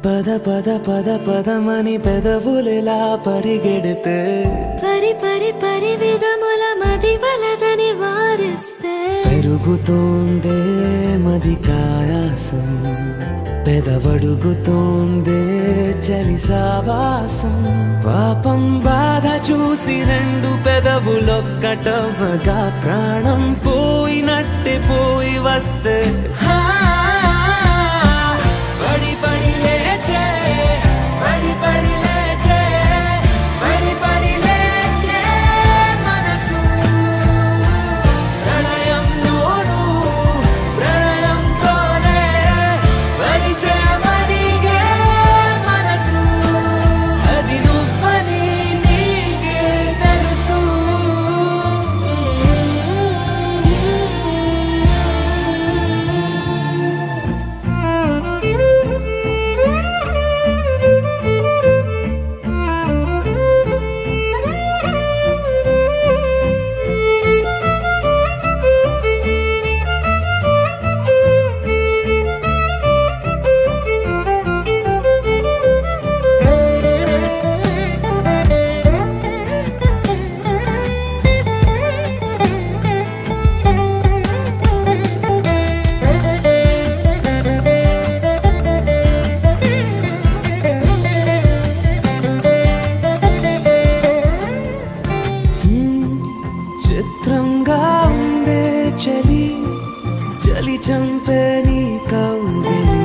పద పద పద పదమని పెదవులెలా పరిగెడితే పరి పరి పరి విధముల మది వలదని వారిస్తే పెరుగుతోందే మది కాయాసం పెదవడుగుతోందే చలి సావాసం పాపం బాధ చూసి రెండు పెదవులొక్కటవ్వగా ప్రాణం పోయినట్టే పోయి వస్తే హా, పడి పడి లేచే పడి పడి లేచే పడి పడి లేచే మనసు ప్రణయంలోను ప్రణయంతోనే పరిచయమడిగే మనసు అది నువ్వని నీకే తెలుసు చిత్రంగా ఉందే చలి చలి చంపే నీ కౌగిలి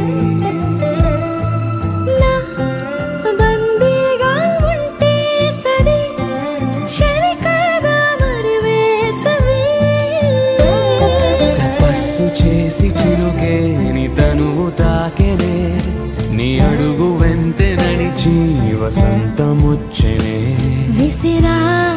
నా బందీగా ఉంటే సరి చలి కాదా మరి వేసవి తపస్సు చేసి చిలుకే నీ తనువు తాకెనే నీ అడుగు వెంట నడిచి వసంతముచ్చనే విసిరా